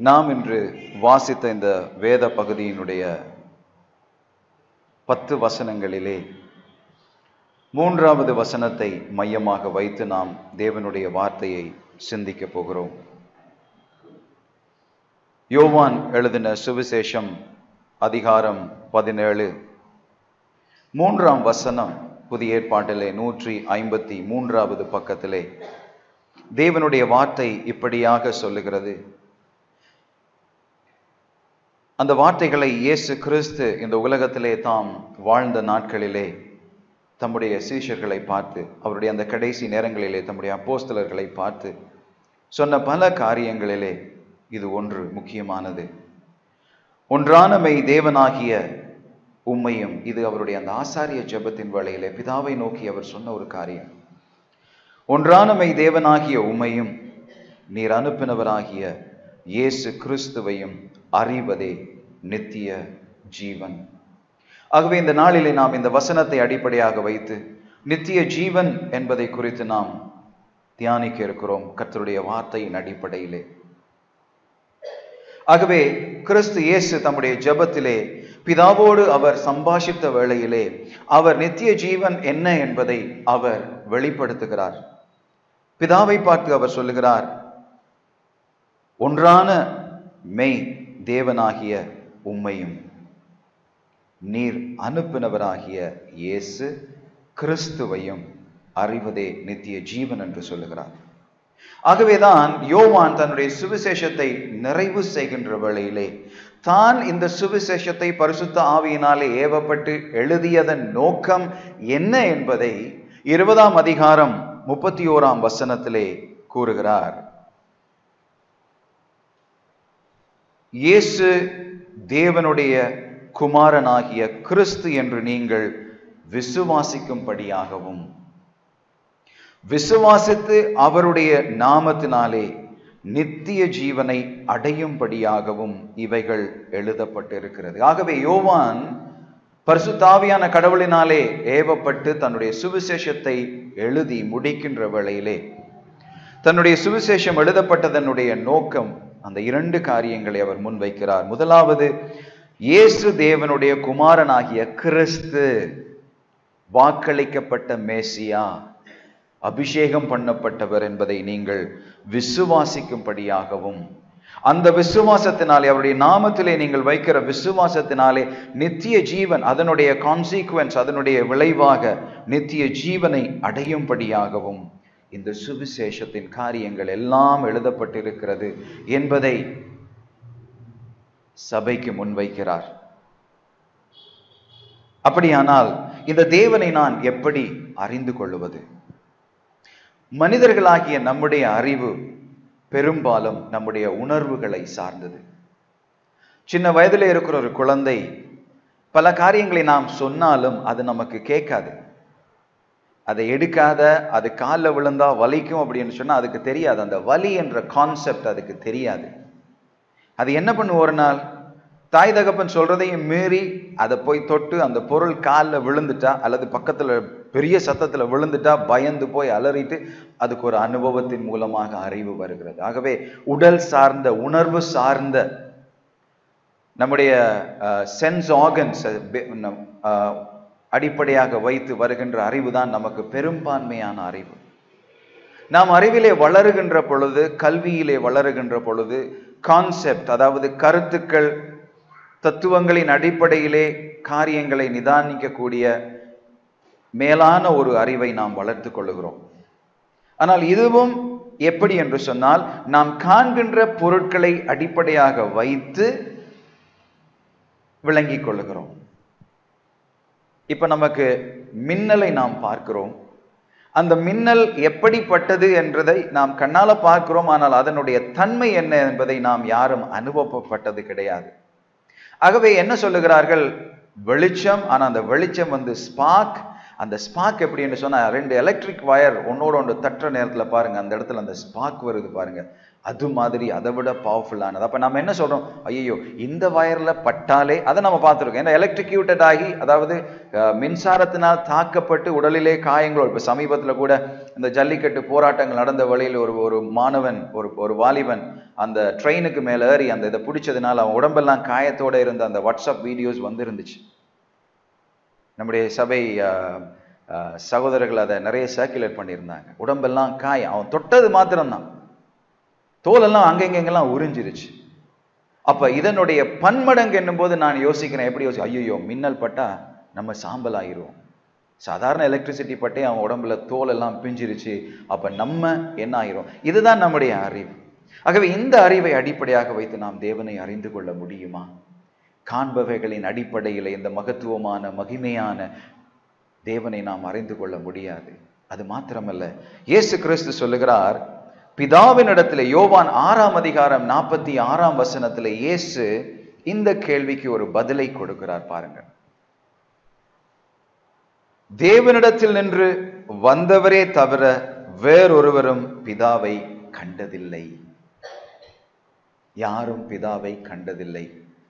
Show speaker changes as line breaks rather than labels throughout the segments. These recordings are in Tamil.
நாம் இன்று வாசித்த இந்த வேத பகுதியினுடைய பத்து வசனங்களிலே மூன்றாவது வசனத்தை மையமாக வைத்து நாம் தேவனுடைய வார்த்தையை சிந்திக்கப் போகிறோம் யோவான் எழுதின சுவிசேஷம் அதிகாரம் பதினேழு மூன்றாம் வசனம் புதிய ஏற்பாட்டிலே நூற்றி ஐம்பத்தி மூன்றாவது பக்கத்திலே தேவனுடைய வார்த்தை இப்படியாக சொல்லுகிறது அந்த வார்த்தைகளை இயேசு கிறிஸ்து இந்த உலகத்திலே தாம் வாழ்ந்த நாட்களிலே தம்முடைய சீஷர்களை பார்த்து அவருடைய அந்த கடைசி நேரங்களிலே தம்முடைய அப்போஸ்தலர்களை பார்த்து சொன்ன பல காரியங்களிலே இது ஒன்று முக்கியமானது ஒன்றான மெய் தேவனாகிய உம்மையும் இது அவருடைய அந்த ஆசாரிய ஜெபத்தின் வேளையிலே பிதாவை நோக்கி அவர் சொன்ன ஒரு காரியம் ஒன்றான மெய் தேவனாகிய உம்மையும் நீர் அனுப்பினவராகிய இயேசு கிறிஸ்துவையும் அறிவதே நித்திய ஜீவன் ஆகவே இந்த நாளிலே நாம் இந்த வசனத்தை அடிப்படையாக வைத்து நித்திய ஜீவன் என்பதை குறித்து நாம் தியானிக்க இருக்கிறோம் கர்த்தருடைய வார்த்தையின் அடிப்படையிலே ஆகவே கிறிஸ்து இயேசு தம்முடைய ஜெபத்திலே பிதாவோடு அவர் சம்பாஷித்த வேளையிலே அவர் நித்திய ஜீவன் என்ன என்பதை அவர் வெளிப்படுத்துகிறார் பிதாவை பார்த்து அவர் சொல்லுகிறார் ஒன்றான மெய் தேவனாகிய உம்மையும் நீர் அனுப்பினவராகிய இயேசு கிறிஸ்துவையும் அறிவதே நித்திய ஜீவன் என்று சொல்லுகிறார் ஆகவேதான் யோவான் தன்னுடைய சுவிசேஷத்தை நிறைவு செய்கின்ற வேளையிலே தான் இந்த சுவிசேஷத்தை பரிசுத்த ஆவியினாலே ஏவப்பட்டு எழுதியதன் நோக்கம் என்ன என்பதை இருபதாம் அதிகாரம் முப்பத்தி ஓராம் வசனத்திலே கூறுகிறார் இயேசு தேவனுடைய குமாரனாகிய கிறிஸ்து என்று நீங்கள் விசுவாசிக்கும்படியாகவும் விசுவாசித்து அவருடைய நாமத்தினாலே நித்திய ஜீவனை அடையும்படியாகவும் இவைகள் எழுதப்பட்டிருக்கிறது ஆகவே யோவான் பரிசுத்தாவியான கடவுளினாலே ஏவப்பட்டு தன்னுடைய சுவிசேஷத்தை எழுதி முடிக்கின்ற வேளையிலே தன்னுடைய சுவிசேஷம் எழுதப்பட்டதனுடைய நோக்கம் அந்த இரண்டு காரியங்களை அவர் முன்வைக்கிறார் முதலாவது இயேசு தேவனுடைய குமாரனாகிய கிறிஸ்து வாக்களிக்கப்பட்ட மேசியா அபிஷேகம் பண்ணப்பட்டவர் என்பதை நீங்கள் விசுவாசிக்கும்படியாகவும் அந்த விசுவாசத்தினாலே அவருடைய நாமத்திலே நீங்கள் வைக்கிற விசுவாசத்தினாலே நித்திய ஜீவன் அதனுடைய கான்சீக்வன்ஸ் அதனுடைய விளைவாக நித்திய ஜீவனை அடையும்படியாகவும் இந்த சுவிசேஷத்தின் காரியங்கள் எல்லாம் எழுதப்பட்டிருக்கிறது என்பதை சபைக்கு முன்வைக்கிறார் அப்படியானால் இந்த தேவனை நான் எப்படி அறிந்து கொள்ளுவது மனிதர்களாகிய நம்முடைய அறிவு பெரும்பாலும் நம்முடைய உணர்வுகளை சார்ந்தது சின்ன வயதில் இருக்கிற ஒரு குழந்தை பல காரியங்களை நாம் சொன்னாலும் அது நமக்கு கேட்காது அதை எடுக்காத அது காலில் விழுந்தா வலிக்கும் அப்படின்னு சொன்னா அதுக்கு தெரியாது அந்த வலி என்ற கான்செப்ட் அதுக்கு தெரியாது அது என்ன பண்ணும் ஒரு நாள் தாய் தகப்பன் சொல்றதையும் மீறி அதை போய் தொட்டு அந்த பொருள் காலில் விழுந்துட்டா அல்லது பக்கத்துல பெரிய சத்தத்துல விழுந்துட்டா பயந்து போய் அலறிட்டு அதுக்கு ஒரு அனுபவத்தின் மூலமாக அறிவு வருகிறது ஆகவே உடல் சார்ந்த உணர்வு சார்ந்த நம்முடைய சென்ஸ் ஆர்கன்ஸ் அடிப்படையாக வைத்து வருகின்ற அறிவு தான் நமக்கு பெரும்பான்மையான அறிவு நாம் அறிவிலே வளருகின்ற பொழுது கல்வியிலே வளருகின்ற பொழுது கான்செப்ட் அதாவது கருத்துக்கள் தத்துவங்களின் அடிப்படையிலே காரியங்களை நிதானிக்கக்கூடிய மேலான ஒரு அறிவை நாம் வளர்த்து கொள்ளுகிறோம் ஆனால் இதுவும் எப்படி என்று சொன்னால் நாம் காண்கின்ற பொருட்களை அடிப்படையாக வைத்து விளங்கிக் கொள்ளுகிறோம் இப்ப நமக்கு மின்னலை நாம் பார்க்கிறோம் அந்த மின்னல் எப்படிப்பட்டது என்றதை நாம் கண்ணால பார்க்கிறோம் ஆனால் அதனுடைய தன்மை என்ன என்பதை நாம் யாரும் அனுபவப்பட்டது கிடையாது ஆகவே என்ன சொல்லுகிறார்கள் வெளிச்சம் ஆனா அந்த வெளிச்சம் வந்து ஸ்பார்க் அந்த ஸ்பார்க் எப்படின்னு சொன்னா ரெண்டு எலக்ட்ரிக் வயர் ஒன்னோட ஒன்று தட்டுற நேரத்துல பாருங்க அந்த இடத்துல அந்த ஸ்பார்க் வருது பாருங்க அது மாதிரி அதை விட பவர்ஃபுல்லானது அப்ப நம்ம என்ன சொல்றோம் ஐயோ இந்த வயர்ல பட்டாலே அதை நம்ம பார்த்துருக்கோம் ஏன்னா எலக்ட்ரிக்யூட்டட் ஆகி அதாவது அஹ், மின்சாரத்தினால் தாக்கப்பட்டு உடலிலே காயங்களோ இப்ப சமீபத்துல கூட இந்த ஜல்லிக்கட்டு போராட்டங்கள் நடந்த வழியில் ஒரு ஒரு மாணவன் ஒரு ஒரு வாலிபன் அந்த ட்ரெயினுக்கு மேல ஏறி அந்த இதை பிடிச்சதுனால அவன் உடம்பெல்லாம் காயத்தோட இருந்த அந்த வாட்ஸ்அப் வீடியோஸ் வந்து இருந்துச்சு நம்முடைய சபை அஹ், அஹ், சகோதரர்கள் அதை நிறைய சர்க்குலேட் பண்ணியிருந்தாங்க உடம்பெல்லாம் காயம் அவன் தொட்டது மாத்திரம்தான் தோலெல்லாம் அங்கெங்கெங்கெல்லாம் உறிஞ்சிருச்சு அப்ப இதனுடைய பன்மடங்கு என்னும்போது நான் யோசிக்கிறேன் எப்படி யோசி ஐயோ மின்னல் பட்டா நம்ம சாம்பல் ஆகிருவோம் சாதாரண எலக்ட்ரிசிட்டி பட்டே அவன் உடம்புல தோல் எல்லாம் பிஞ்சிருச்சு அப்ப நம்ம என்ன ஆகிறோம் இதுதான் நம்முடைய அறிவு ஆகவே இந்த அறிவை அடிப்படையாக வைத்து நாம் தேவனை அறிந்து கொள்ள முடியுமா காண்பவைகளின் அடிப்படையில் இந்த மகத்துவமான மகிமையான தேவனை நாம் அறிந்து கொள்ள முடியாது அது மாத்திரமல்ல இயேசு கிறிஸ்து சொல்லுகிறார் பிதாவினிடத்தில் யோவான் ஆறாம் அதிகாரம் நாற்பத்தி ஆறாம் வசனத்தில் இயேசு இந்த கேள்விக்கு ஒரு பதிலை கொடுக்கிறார் பாருங்க தேவனிடத்தில் நின்று வந்தவரே தவிர வேறொருவரும் பிதாவை கண்டதில்லை யாரும் பிதாவை கண்டதில்லை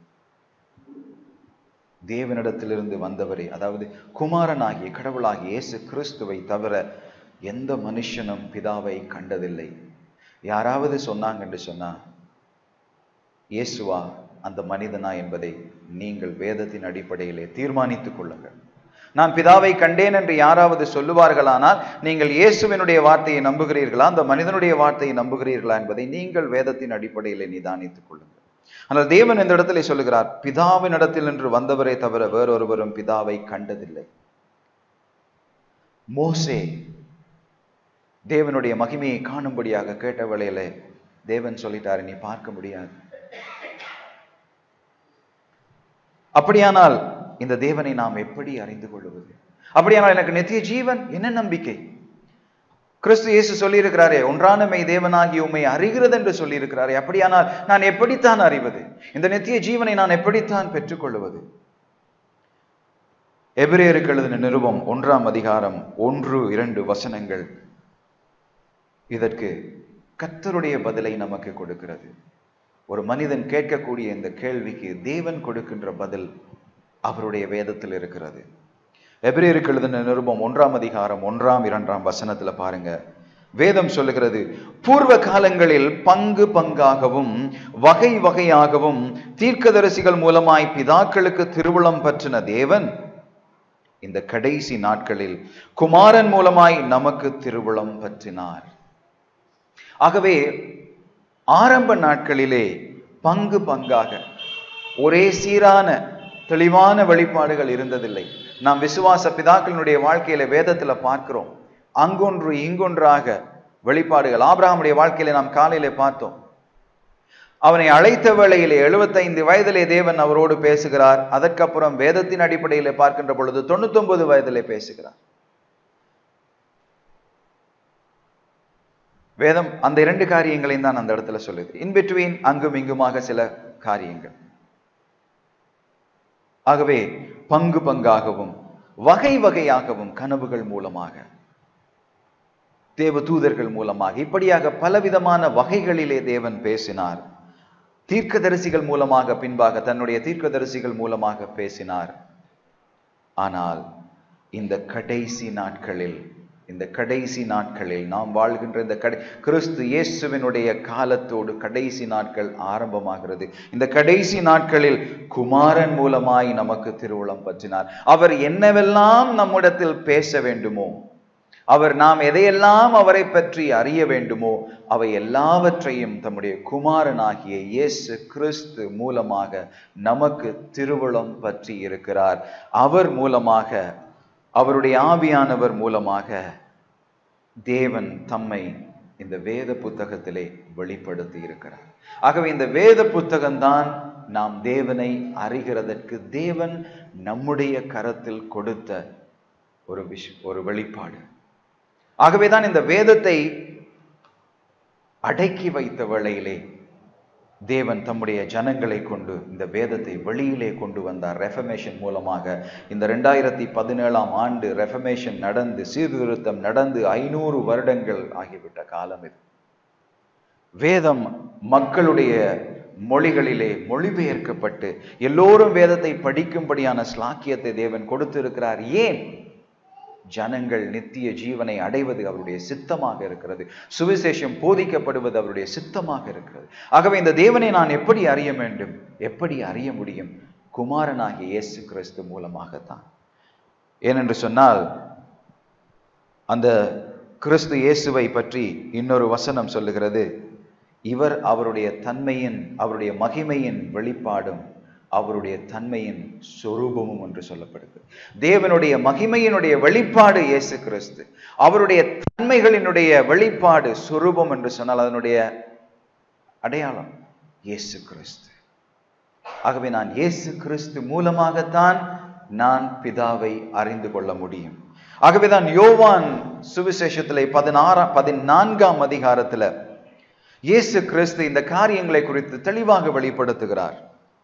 தேவனிடத்திலிருந்து வந்தவரே அதாவது குமாரனாகிய கடவுளாகிய இயேசு கிறிஸ்துவை தவிர எந்த மனுஷனும் பிதாவை கண்டதில்லை யாராவது சொன்னாங்கன்னு சொன்னா இயேசுவா அந்த மனிதனா என்பதை நீங்கள் வேதத்தின் அடிப்படையிலே தீர்மானித்துக் கொள்ளுங்கள் நான் பிதாவை கண்டேன் என்று யாராவது சொல்லுவார்களானால் நீங்கள் இயேசுவினுடைய வார்த்தையை நம்புகிறீர்களா அந்த மனிதனுடைய வார்த்தையை நம்புகிறீர்களா என்பதை நீங்கள் வேதத்தின் அடிப்படையிலே நிதானித்துக் கொள்ளுங்கள் ஆனால் தேவன் இந்த இடத்துல சொல்லுகிறார் பிதாவின் இடத்தில் என்று வந்தவரே தவிர வேறொருவரும் பிதாவை கண்டதில்லை மோசே தேவனுடைய மகிமையை காணும்படியாக கேட்ட வேளையில தேவன் சொல்லிட்டாரு நீ பார்க்க முடியாது அப்படியானால் இந்த தேவனை நாம் எப்படி அறிந்து கொள்வது அப்படியானால் எனக்கு நித்திய ஜீவன் என்ன நம்பிக்கை கிறிஸ்து இயேசு சொல்லியிருக்கிறாரே ஒன்றான மெய் தேவனாகி உண்மை அறிகிறது என்று சொல்லியிருக்கிறாரே அப்படியானால் நான் எப்படித்தான் அறிவது இந்த நித்திய ஜீவனை நான் எப்படித்தான் பெற்றுக்கொள்வது எபிரேயருக்கு எழுதின நிருபம் ஒன்றாம் அதிகாரம் ஒன்று இரண்டு வசனங்கள் இதற்கு கர்த்தருடைய பதிலை நமக்கு கொடுக்கிறது ஒரு மனிதன் கேட்கக்கூடிய இந்த கேள்விக்கு தேவன் கொடுக்கின்ற பதில் அவருடைய வேதத்தில் இருக்கிறது எபிரேயருக்கு எழுதின நிருபம் ஒன்றாம் அதிகாரம் ஒன்றாம் இரண்டாம் வசனத்துல பாருங்க வேதம் சொல்லுகிறது பூர்வ காலங்களில் பங்கு பங்காகவும் வகை வகையாகவும் தீர்க்கதரிசிகள் மூலமாய் பிதாக்களுக்கு திருவுளம் பற்றின தேவன் இந்த கடைசி நாட்களில் குமாரன் மூலமாய் நமக்கு திருவுளம் பற்றினார் ஆகவே ஆரம்ப நாட்களிலே பங்கு பங்காக ஒரே சீரான தெளிவான வெளிப்பாடுகள் இருந்ததில்லை நாம் விசுவாச பிதாக்களினுடைய வாழ்க்கையில வேதத்துல பார்க்கிறோம் அங்கொன்று இங்கொன்றாக வெளிப்பாடுகள் ஆபிரகாமுடைய வாழ்க்கையில நாம் காலையில பார்த்தோம் அவனை அழைத்த வேளையிலே எழுபத்தைந்து வயதிலே தேவன் அவரோடு பேசுகிறார் அதற்கப்புறம் வேதத்தின் அடிப்படையிலே பார்க்கின்ற பொழுது தொண்ணூத்தொன்பது வயதிலே பேசுகிறார் வேதம் அந்த இரண்டு காரியங்களையும் தான் அந்த இடத்துல சொல்லுது இன் பிட்வீன் அங்கும் இங்குமாக சில காரியங்கள் ஆகவே பங்கு பங்காகவும் வகை வகையாகவும் கனவுகள் மூலமாக தேவ தூதர்கள் மூலமாக இப்படியாக பலவிதமான வகைகளிலே தேவன் பேசினார் தீர்க்கதரிசிகள் மூலமாக பின்பாக தன்னுடைய தீர்க்கதரிசிகள் மூலமாக பேசினார் ஆனால் இந்த கடைசி நாட்களில் இந்த கடைசி நாட்களில் நாம் வாழ்கின்ற இந்த கடை கிறிஸ்து இயேசுவினுடைய காலத்தோடு கடைசி நாட்கள் ஆரம்பமாகிறது இந்த கடைசி நாட்களில் குமாரன் மூலமாய் நமக்கு திருவுளம் பற்றினார் அவர் என்னவெல்லாம் நம்மிடத்தில் பேச வேண்டுமோ அவர் நாம் எதையெல்லாம் அவரை பற்றி அறிய வேண்டுமோ அவை எல்லாவற்றையும் தம்முடைய குமாரனாகிய இயேசு கிறிஸ்து மூலமாக நமக்கு திருவுளம் பற்றி இருக்கிறார் அவர் மூலமாக அவருடைய ஆவியானவர் மூலமாக தேவன் தம்மை இந்த வேத புத்தகத்திலே வெளிப்படுத்தி இருக்கிறார் ஆகவே இந்த வேத புத்தகம்தான் நாம் தேவனை அறிகிறதற்கு தேவன் நம்முடைய கரத்தில் கொடுத்த ஒரு விஷ் ஒரு வெளிப்பாடு ஆகவேதான் இந்த வேதத்தை அடக்கி வைத்த வேளையிலே தேவன் தம்முடைய ஜனங்களை கொண்டு இந்த வேதத்தை வெளியிலே கொண்டு வந்தார் ரெஃபமேஷன் மூலமாக இந்த ரெண்டாயிரத்தி பதினேழாம் ஆண்டு ரெஃபமேஷன் நடந்து சீர்திருத்தம் நடந்து ஐநூறு வருடங்கள் ஆகிவிட்ட காலம் இது வேதம் மக்களுடைய மொழிகளிலே மொழிபெயர்க்கப்பட்டு எல்லோரும் வேதத்தை படிக்கும்படியான ஸ்லாக்கியத்தை தேவன் கொடுத்திருக்கிறார் ஏன் ஜனங்கள் நித்திய ஜீவனை அடைவது அவருடைய சித்தமாக இருக்கிறது சுவிசேஷம் போதிக்கப்படுவது அவருடைய சித்தமாக இருக்கிறது ஆகவே இந்த தேவனை நான் எப்படி அறிய வேண்டும் எப்படி அறிய முடியும் குமாரனாகிய இயேசு கிறிஸ்து மூலமாகத்தான் ஏனென்று சொன்னால் அந்த கிறிஸ்து இயேசுவை பற்றி இன்னொரு வசனம் சொல்லுகிறது இவர் அவருடைய தன்மையின் அவருடைய மகிமையின் வெளிப்பாடும் அவருடைய தன்மையின் சொரூபமும் என்று சொல்லப்படுது தேவனுடைய மகிமையினுடைய வெளிப்பாடு இயேசு கிறிஸ்து அவருடைய தன்மைகளினுடைய வெளிப்பாடு சொரூபம் என்று சொன்னால் அதனுடைய அடையாளம் இயேசு கிறிஸ்து ஆகவே நான் இயேசு கிறிஸ்து மூலமாகத்தான் நான் பிதாவை அறிந்து கொள்ள முடியும் ஆகவேதான் யோவான் சுவிசேஷத்திலே பதினாறாம் பதினான்காம் அதிகாரத்துல இயேசு கிறிஸ்து இந்த காரியங்களை குறித்து தெளிவாக வெளிப்படுத்துகிறார்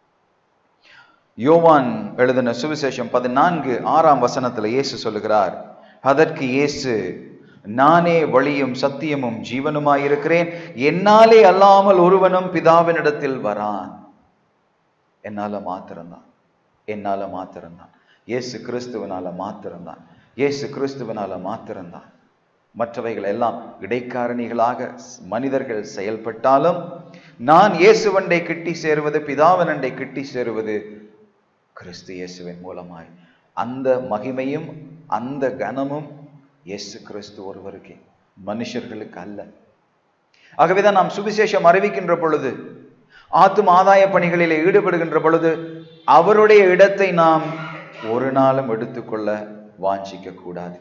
யோவான் எழுதின சுவிசேஷம் பதினான்கு ஆறாம் வசனத்துல இயேசு சொல்லுகிறார் அதற்கு இயேசு நானே வழியும் சத்தியமும் ஜீவனுமாயிருக்கிறேன் என்னாலே அல்லாமல் ஒருவனும் பிதாவினிடத்தில் வரான் என்னால மாத்திரம்தான் என்னால மாத்திரம்தான் இயேசு கிறிஸ்துவனால மாத்திரம்தான் இயேசு கிறிஸ்துவனால மாத்திரம்தான் மற்றவைகள் எல்லாம் இடைக்காரணிகளாக மனிதர்கள் செயல்பட்டாலும் நான் இயேசுவண்டை கிட்டி சேருவது பிதாவனண்டை கிட்டி சேருவது கிறிஸ்து இயேசுவின் மூலமாய் அந்த மகிமையும் அந்த கனமும் இயேசு கிறிஸ்து ஒருவருக்கே மனுஷர்களுக்கு அல்ல ஆகவேதான் நாம் சுவிசேஷம் அறிவிக்கின்ற பொழுது ஆத்தும் ஆதாய பணிகளிலே ஈடுபடுகின்ற பொழுது அவருடைய இடத்தை நாம் ஒரு நாளும் எடுத்துக்கொள்ள வாஞ்சிக்க கூடாது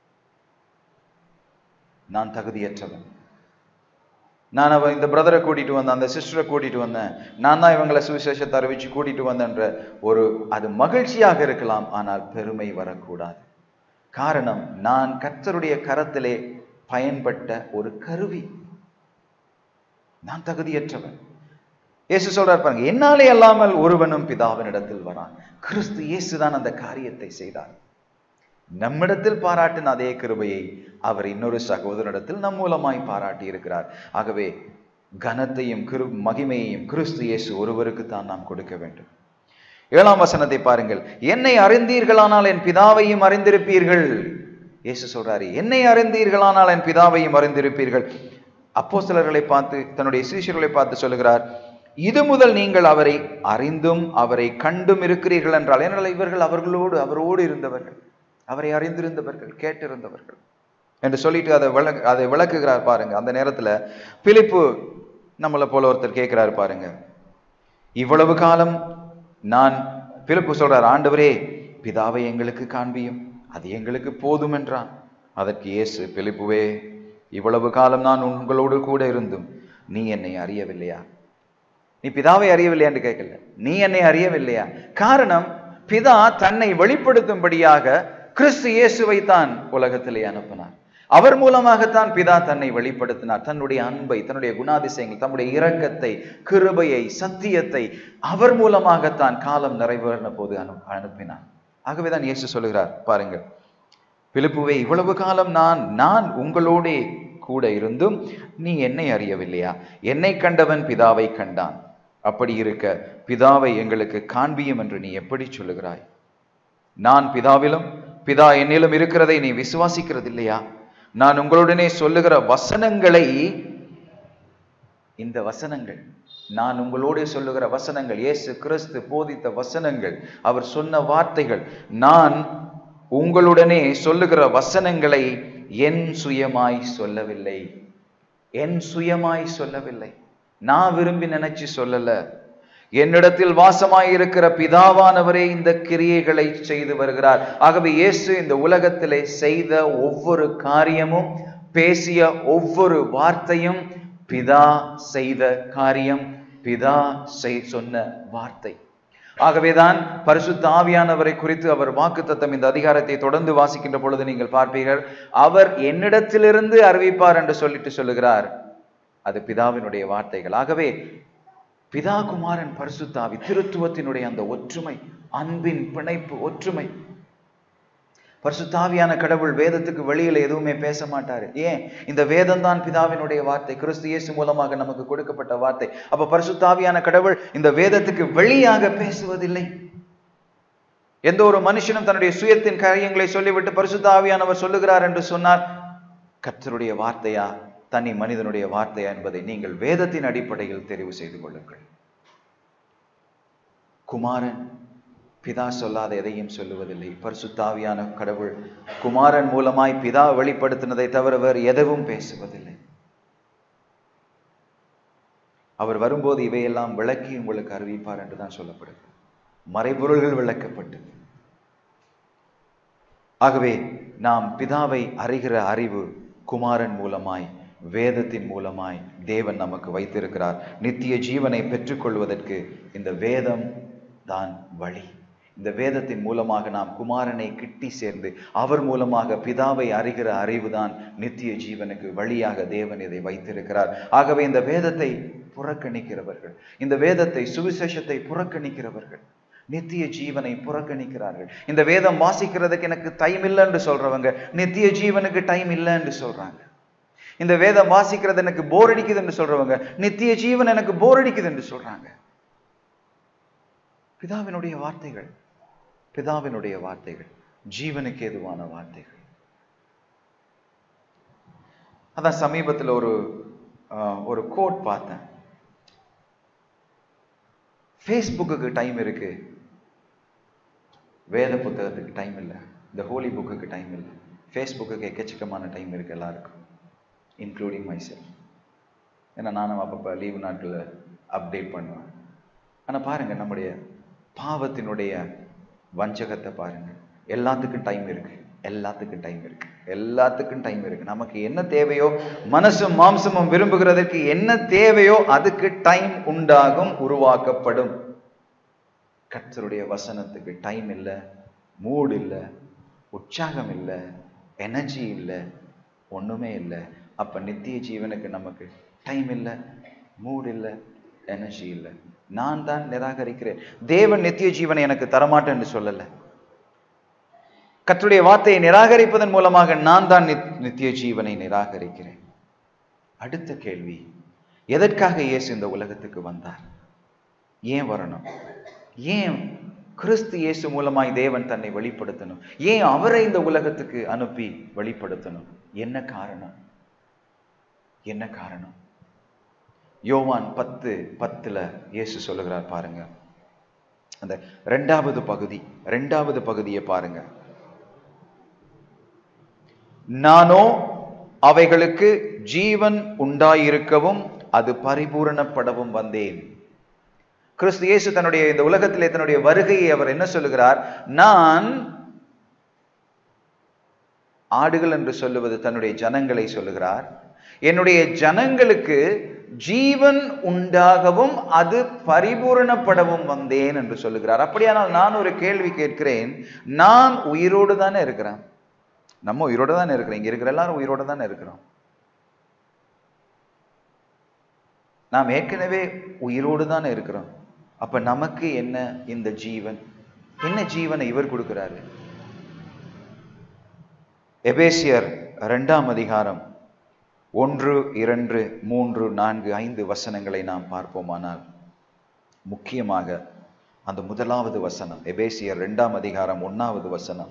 நான் தகுதியற்றவன் நான் அவ இந்த பிரதரை கூட்டிட்டு வந்தேன் அந்த சிஸ்டரை கூட்டிட்டு வந்தேன் நான் தான் இவங்களை சுவிசேஷத்தை அறிவிச்சு கூட்டிட்டு வந்தேன்ற ஒரு அது மகிழ்ச்சியாக இருக்கலாம் ஆனால் பெருமை வரக்கூடாது காரணம் நான் கர்த்தருடைய கரத்திலே பயன்பட்ட ஒரு கருவி நான் தகுதியற்றவன் இயேசு சொல்றார் பாருங்க என்னாலே அல்லாமல் ஒருவனும் பிதாவினிடத்தில் வரான் கிறிஸ்து இயேசுதான் அந்த காரியத்தை செய்தார் நம்மிடத்தில் பாராட்டின அதே கிருபையை அவர் இன்னொரு சகோதரனிடத்தில் நம் மூலமாய் பாராட்டி இருக்கிறார் ஆகவே கனத்தையும் கிரு மகிமையையும் கிறிஸ்து இயேசு ஒருவருக்கு தான் நாம் கொடுக்க வேண்டும் ஏழாம் வசனத்தை பாருங்கள் என்னை அறிந்தீர்களானால் என் பிதாவையும் அறிந்திருப்பீர்கள் இயேசு சொல்றாரு என்னை அறிந்தீர்களானால் என் பிதாவையும் அறிந்திருப்பீர்கள் அப்போ சிலர்களை பார்த்து தன்னுடைய சீஷர்களை பார்த்து சொல்லுகிறார் இது முதல் நீங்கள் அவரை அறிந்தும் அவரை கண்டும் இருக்கிறீர்கள் என்றால் ஏனென்றால் இவர்கள் அவர்களோடு அவரோடு இருந்தவர்கள் அவரை அறிந்திருந்தவர்கள் கேட்டிருந்தவர்கள் என்று சொல்லிட்டு அதை விள அதை விளக்குகிறார் பாருங்க அந்த நேரத்துல பிலிப்பு நம்மளை போல ஒருத்தர் கேட்கிறார் பாருங்க இவ்வளவு காலம் நான் பிலிப்பு சொல்றார் ஆண்டவரே பிதாவை எங்களுக்கு காண்பியும் அது எங்களுக்கு போதும் என்றான் அதற்கு இயேசு பிலிப்புவே இவ்வளவு காலம் நான் உங்களோடு கூட இருந்தும் நீ என்னை அறியவில்லையா நீ பிதாவை அறியவில்லையான்னு கேட்கல நீ என்னை அறியவில்லையா காரணம் பிதா தன்னை வெளிப்படுத்தும்படியாக கிறிஸ்து இயேசுவை தான் உலகத்திலே அனுப்பினார் அவர் மூலமாகத்தான் பிதா தன்னை வெளிப்படுத்தினார் தன்னுடைய அன்பை தன்னுடைய குணாதிசயங்கள் தன்னுடைய இரக்கத்தை கிருபையை சத்தியத்தை அவர் மூலமாகத்தான் காலம் நிறைவேறின போது அனு அனுப்பினார் ஆகவேதான் இயேசு சொல்லுகிறார் பாருங்கள் பிலிப்புவே இவ்வளவு காலம் நான் நான் உங்களோடே கூட இருந்தும் நீ என்னை அறியவில்லையா என்னை கண்டவன் பிதாவை கண்டான் அப்படி இருக்க பிதாவை எங்களுக்கு காண்பியும் என்று நீ எப்படி சொல்லுகிறாய் நான் பிதாவிலும் பிதா என்னிலும் இருக்கிறதை நீ விசுவாசிக்கிறது இல்லையா நான் உங்களுடனே சொல்லுகிற வசனங்களை இந்த வசனங்கள் நான் உங்களோடு சொல்லுகிற வசனங்கள் இயேசு கிறிஸ்து போதித்த வசனங்கள் அவர் சொன்ன வார்த்தைகள் நான் உங்களுடனே சொல்லுகிற வசனங்களை என் சுயமாய் சொல்லவில்லை என் சுயமாய் சொல்லவில்லை நான் விரும்பி நினைச்சு சொல்லல என்னிடத்தில் வாசமாய் இருக்கிற பிதாவானவரே இந்த கிரியைகளை செய்து வருகிறார் ஆகவே இயேசு இந்த உலகத்திலே செய்த ஒவ்வொரு காரியமும் பேசிய ஒவ்வொரு வார்த்தையும் பிதா செய்த காரியம் பிதா செய் சொன்ன வார்த்தை ஆகவேதான் பரிசுத்த ஆவியானவரை குறித்து அவர் வாக்குத்தத்தம் இந்த அதிகாரத்தை தொடர்ந்து வாசிக்கின்ற பொழுது நீங்கள் பார்ப்பீர்கள் அவர் என்னிடத்திலிருந்து அறிவிப்பார் என்று சொல்லிட்டு சொல்லுகிறார் அது பிதாவினுடைய வார்த்தைகள் ஆகவே பிதா குமாரன் பரிசுத்தாவி திருத்துவத்தினுடைய அந்த ஒற்றுமை அன்பின் பிணைப்பு ஒற்றுமை பரிசுத்தாவியான கடவுள் வேதத்துக்கு வெளியில எதுவுமே பேச மாட்டாரு ஏன் இந்த வேதம் தான் பிதாவினுடைய வார்த்தை கிறிஸ்து இயேசு மூலமாக நமக்கு கொடுக்கப்பட்ட வார்த்தை அப்ப பரிசுத்தாவியான கடவுள் இந்த வேதத்துக்கு வெளியாக பேசுவதில்லை எந்த ஒரு மனுஷனும் தன்னுடைய சுயத்தின் காரியங்களை சொல்லிவிட்டு பரிசுத்த ஆவியானவர் சொல்லுகிறார் என்று சொன்னால் கர்த்தருடைய வார்த்தையா தனி மனிதனுடைய வார்த்தையா என்பதை நீங்கள் வேதத்தின் அடிப்படையில் தெரிவு செய்து கொள்ளுங்கள் குமாரன் பிதா சொல்லாத எதையும் சொல்லுவதில்லை பரிசுத்தாவியான கடவுள் குமாரன் மூலமாய் பிதா வெளிப்படுத்தினதை தவிர வேறு எதுவும் பேசுவதில்லை அவர் வரும்போது இவையெல்லாம் விளக்கி உங்களுக்கு அறிவிப்பார் என்று தான் சொல்லப்படுது மறைபொருள்கள் விளக்கப்பட்டது ஆகவே நாம் பிதாவை அறிகிற அறிவு குமாரன் மூலமாய் வேதத்தின் மூலமாய் தேவன் நமக்கு வைத்திருக்கிறார் நித்திய ஜீவனை பெற்றுக்கொள்வதற்கு இந்த வேதம் தான் வழி இந்த வேதத்தின் மூலமாக நாம் குமாரனை கிட்டி சேர்ந்து அவர் மூலமாக பிதாவை அறிகிற அறிவுதான் நித்திய ஜீவனுக்கு வழியாக தேவன் இதை வைத்திருக்கிறார் ஆகவே இந்த வேதத்தை புறக்கணிக்கிறவர்கள் இந்த வேதத்தை சுவிசேஷத்தை புறக்கணிக்கிறவர்கள் நித்திய ஜீவனை புறக்கணிக்கிறார்கள் இந்த வேதம் வாசிக்கிறதுக்கு எனக்கு டைம் இல்லைன்னு சொல்றவங்க நித்திய ஜீவனுக்கு டைம் இல்லைன்னு சொல்றாங்க இந்த வேதம் வாசிக்கிறது எனக்கு போர் அடிக்குது என்று சொல்றவங்க நித்திய ஜீவன் எனக்கு போர் அடிக்குது என்று சொல்றாங்க பிதாவினுடைய வார்த்தைகள் பிதாவினுடைய வார்த்தைகள் ஜீவனுக்கு ஏதுவான வார்த்தைகள் அதான் சமீபத்தில் ஒரு ஆஹ், ஒரு கோட் பார்த்தேன் ஃபேஸ்புக்குக்கு டைம் இருக்கு வேத புத்தகத்துக்கு டைம் இல்லை இந்த ஹோலி புக்குக்கு டைம் இல்லை ஃபேஸ்புக்குக்கு எக்கச்சக்கமான டைம் இருக்கு எல்லாருக்கும் இன்க்ளூடிங் மை செல்ஃப் ஏன்னா நானும் அப்பப்போ லீவு நாட்களில் அப்டேட் பண்ணுவேன் ஆனால் பாருங்க நம்முடைய பாவத்தினுடைய வஞ்சகத்தை பாருங்க எல்லாத்துக்கும் டைம் இருக்கு எல்லாத்துக்கும் டைம் இருக்கு எல்லாத்துக்கும் டைம் இருக்கு நமக்கு என்ன தேவையோ மனசும் மாம்சமும் விரும்புகிறதற்கு என்ன தேவையோ அதுக்கு டைம் உண்டாகும் உருவாக்கப்படும் கர்த்தருடைய வசனத்துக்கு டைம் இல்லை மூடு இல்லை உற்சாகம் இல்லை எனர்ஜி இல்லை ஒண்ணுமே இல்லை அப்ப நித்திய ஜீவனுக்கு நமக்கு டைம் இல்லை மூடு இல்லை எனர்ஜி இல்லை நான் தான் நிராகரிக்கிறேன் தேவன் நித்திய ஜீவனை எனக்கு தரமாட்டேன்னு சொல்லலை கர்த்தருடைய வார்த்தையை நிராகரிப்பதன் மூலமாக நான் தான் நித்- நித்திய ஜீவனை நிராகரிக்கிறேன் அடுத்த கேள்வி எதற்காக இயேசு இந்த உலகத்துக்கு வந்தார் ஏன் வரணும் ஏன் கிறிஸ்து இயேசு மூலமாய் தேவன் தன்னை வெளிப்படுத்தணும் ஏன் அவரை இந்த உலகத்துக்கு அனுப்பி வெளிப்படுத்தணும் என்ன காரணம் என்ன காரணம் யோவான் பத்து பத்துல இயேசு சொல்லுகிறார் பாருங்க அந்த ரெண்டாவது பகுதி ரெண்டாவது பகுதியை பாருங்க நானோ அவைகளுக்கு ஜீவன் உண்டாயிருக்கவும் அது பரிபூரணப்படவும் வந்தேன் கிறிஸ்து இயேசு தன்னுடைய இந்த உலகத்திலே தன்னுடைய வருகையை அவர் என்ன சொல்லுகிறார் நான் ஆடுகள் என்று சொல்லுவது தன்னுடைய ஜனங்களை சொல்லுகிறார் என்னுடைய ஜனங்களுக்கு ஜீவன் உண்டாகவும் அது பரிபூரணப்படவும் வந்தேன் என்று சொல்லுகிறார் அப்படியானால் நான் ஒரு கேள்வி கேட்கிறேன் நான் உயிரோடு தானே இருக்கிறேன் நம்ம உயிரோடு தானே இருக்கிறோம் இங்க இருக்கிற எல்லாரும் உயிரோடு தானே இருக்கிறோம் நாம் ஏற்கனவே உயிரோடு தானே இருக்கிறோம் அப்ப நமக்கு என்ன இந்த ஜீவன் என்ன ஜீவனை இவர் கொடுக்கிறாரு எபேசியர் இரண்டாம் அதிகாரம் ஒன்று இரண்டு மூன்று நான்கு ஐந்து வசனங்களை நாம் பார்ப்போமானால் முக்கியமாக அந்த முதலாவது வசனம் எபேசியர் இரண்டாம் அதிகாரம் ஒன்னாவது வசனம்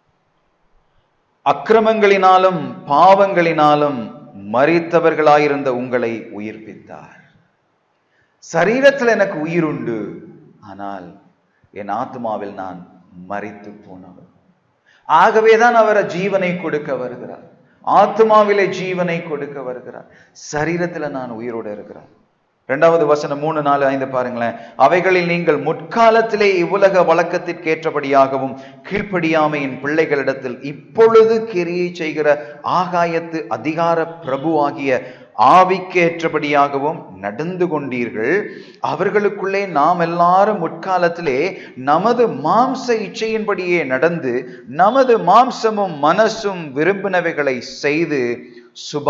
அக்கிரமங்களினாலும் பாவங்களினாலும் மரித்தவர்களாயிருந்த உங்களை உயிர்ப்பித்தார் சரீரத்தில் எனக்கு உயிர் உண்டு ஆனால் என் ஆத்மாவில் நான் மரித்து போனவர் ஆகவேதான் அவர் ஜீவனை கொடுக்க வருகிறார் ஆத்மாவிலே ஜீவனை கொடுக்க வருகிறார் சரீரத்துல நான் உயிரோடு இருக்கிறேன் இரண்டாவது வசனம் மூணு நாலு ஐந்து பாருங்களேன் அவைகளில் நீங்கள் முற்காலத்திலே இவ்வுலக வழக்கத்திற்கேற்றபடியாகவும் கீழ்ப்படியாமையின் பிள்ளைகளிடத்தில் இப்பொழுது கிரியை செய்கிற ஆகாயத்து அதிகார பிரபுவாகிய ஆவிக்கேற்றபடியாகவும் நடந்து கொண்டீர்கள் அவர்களுக்குள்ளே நாம் எல்லாரும் முற்காலத்திலே நமது மாம்ச இச்சையின்படியே நடந்து நமது மாம்சமும் மனசும் விரும்பினவைகளை செய்து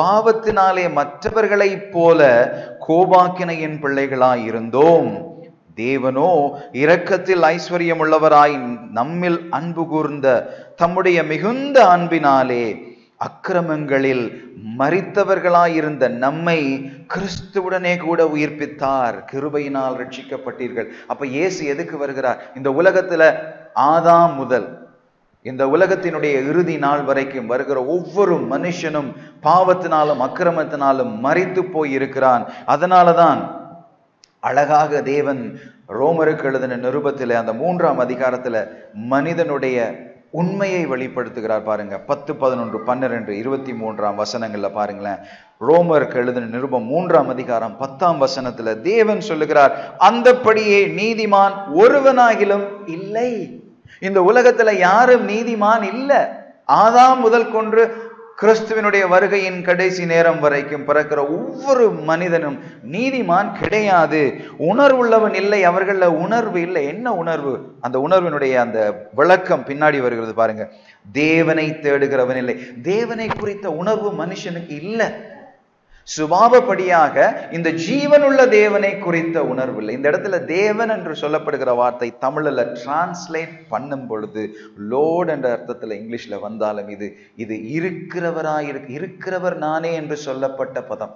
சுபாவத்தினாலே மற்றவர்களைப் போல கோபாக்கினையின் பிள்ளைகளாய் இருந்தோம் தேவனோ இரக்கத்தில் ஐஸ்வர்யம் உள்ளவராய் நம்மில் அன்பு கூர்ந்த தம்முடைய மிகுந்த அன்பினாலே அக்கிரமங்களில் மரித்தவர்களாயிருந்த நம்மை கிறிஸ்துவுடனே கூட உயிர்ப்பித்தார் கிருபையினால் ரட்சிக்கப்பட்டீர்கள் அப்ப இயேசு எதுக்கு வருகிறார் இந்த உலகத்துல ஆதாம் முதல் இந்த உலகத்தினுடைய இறுதி நாள் வரைக்கும் வருகிற ஒவ்வொரு மனுஷனும் பாவத்தினாலும் அக்கிரமத்தினாலும் மறித்து போய் இருக்கிறான் அதனாலதான் அழகாக தேவன் ரோமருக்கு எழுதின நிருபத்தில் அந்த மூன்றாம் அதிகாரத்துல மனிதனுடைய உண்மையை வெளிப்படுத்துகிறார் பாருங்க பத்து பதினொன்று பன்னிரெண்டு இருபத்தி மூன்றாம் வசனங்கள்ல பாருங்களேன் ரோமருக்கு எழுதின நிருபம் மூன்றாம் அதிகாரம் பத்தாம் வசனத்துல தேவன் சொல்லுகிறார் அந்தப்படியே நீதிமான் ஒருவனாகிலும் இல்லை இந்த உலகத்துல யாரும் நீதிமான் இல்ல ஆதாம் முதல் கொன்று கிறிஸ்துவனுடைய வருகையின் கடைசி நேரம் வரைக்கும் பிறக்கிற ஒவ்வொரு மனிதனும் நீதிமான் கிடையாது உணர்வுள்ளவன் இல்லை அவர்கள உணர்வு இல்லை என்ன உணர்வு அந்த உணர்வினுடைய அந்த விளக்கம் பின்னாடி வருகிறது பாருங்க தேவனை தேடுகிறவன் இல்லை தேவனை குறித்த உணர்வு மனுஷனுக்கு இல்லை சுபாவப்படியாக இந்த ஜீவனுள்ள தேவனை குறித்த உணர்வு இல்லை இந்த இடத்துல தேவன் என்று சொல்லப்படுகிற வார்த்தை தமிழ்ல டிரான்ஸ்லேட் பண்ணும் பொழுது லோட் என்ற அர்த்தத்துல இங்கிலீஷ்ல வந்தாலும் இது இது இருக்கிறவராய் இருக்கு இருக்கிறவர் நானே என்று சொல்லப்பட்ட பதம்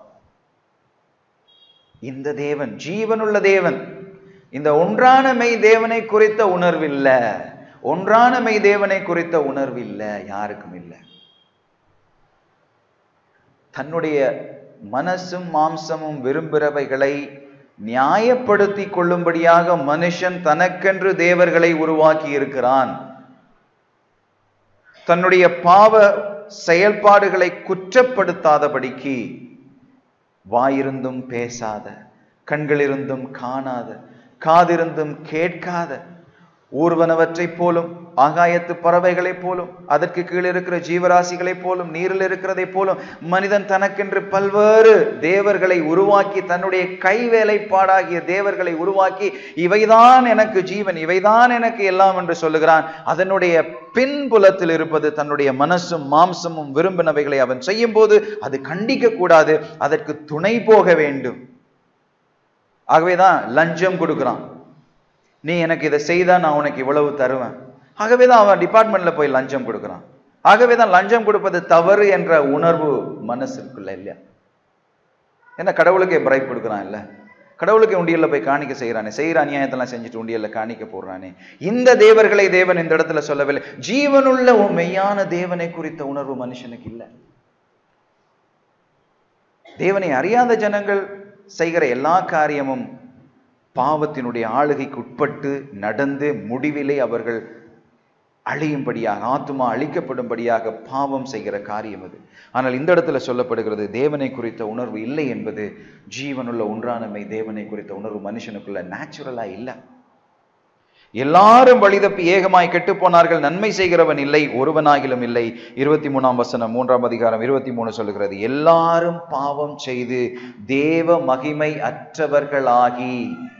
இந்த தேவன் ஜீவனுள்ள தேவன் இந்த ஒன்றான மெய் தேவனை குறித்த உணர்வில்ல ஒன்றான மெய் தேவனை குறித்த உணர்வு இல்லை யாருக்கும் இல்லை தன்னுடைய மனசும் மாம்சமும் விரும்புகிறவைகளை நியாயப்படுத்தி கொள்ளும்படியாக மனுஷன் தனக்கென்று தேவர்களை உருவாக்கி இருக்கிறான் தன்னுடைய பாவ செயல்பாடுகளை குற்றப்படுத்தாதபடிக்கு வாயிருந்தும் பேசாத கண்களிருந்தும் காணாத காதிருந்தும் கேட்காத ஊர்வனவற்றைப் போலும் ஆகாயத்து பறவைகளைப் போலும் அதற்கு கீழே இருக்கிற ஜீவராசிகளைப் போலும் நீரில் இருக்கிறதைப் போலும் மனிதன் தனக்கென்று பல்வேறு தேவர்களை உருவாக்கி தன்னுடைய கைவேலைப்பாடாகிய தேவர்களை உருவாக்கி இவைதான் எனக்கு ஜீவன் இவைதான் எனக்கு எல்லாம் என்று சொல்லுகிறான் அதனுடைய பின்புலத்தில் இருப்பது தன்னுடைய மனசும் மாம்சமும் விரும்பினவைகளை அவன் செய்யும் போது அது கண்டிக்க கூடாது அதற்கு துணை போக வேண்டும் ஆகவேதான் லஞ்சம் கொடுக்கிறான் நீ எனக்கு இதை செய்தா நான் உனக்கு இவ்வளவு தருவேன் ஆகவே தான் அவன் டிபார்ட்மெண்ட்ல போய் லஞ்சம் கொடுக்குறான் ஆகவே தான் லஞ்சம் கொடுப்பது தவறு என்ற உணர்வு மனசுக்குள்ள இல்லையா என்ன கடவுளுக்கே பிரைப் கொடுக்குறான் இல்ல கடவுளுக்கு உண்டியல்ல போய் காணிக்க செய்யறானே செய்யற அநியாயத்தெல்லாம் செஞ்சுட்டு உண்டியல்ல காணிக்க போடுறானே இந்த தேவர்களை தேவன் இந்த இடத்துல சொல்லவில்லை ஜீவனுள்ள உன் மெய்யான தேவனை குறித்த உணர்வு மனுஷனுக்கு இல்லை தேவனை அறியாத ஜனங்கள் செய்கிற எல்லா காரியமும் பாவத்தினுடைய ஆளுகைக்கு உட்பட்டு நடந்து முடிவிலே அவர்கள் அழியும்படியாக ஆத்துமா அழிக்கப்படும்படியாக பாவம் செய்கிற காரியம் அது ஆனால் இந்த இடத்துல சொல்லப்படுகிறது தேவனை குறித்த உணர்வு இல்லை என்பது ஜீவனுள்ள ஒன்றானமை தேவனை குறித்த உணர்வு மனுஷனுக்குள்ள நேச்சுரலா இல்லை எல்லாரும் வழிதப்பி ஏகமாய் கெட்டு போனார்கள் நன்மை செய்கிறவன் இல்லை ஒருவனாகிலும் இல்லை இருபத்தி மூணாம் வசனம் மூன்றாம் அதிகாரம் இருபத்தி மூணு சொல்லுகிறது எல்லாரும் பாவம் செய்து தேவ மகிமை அற்றவர்களாகி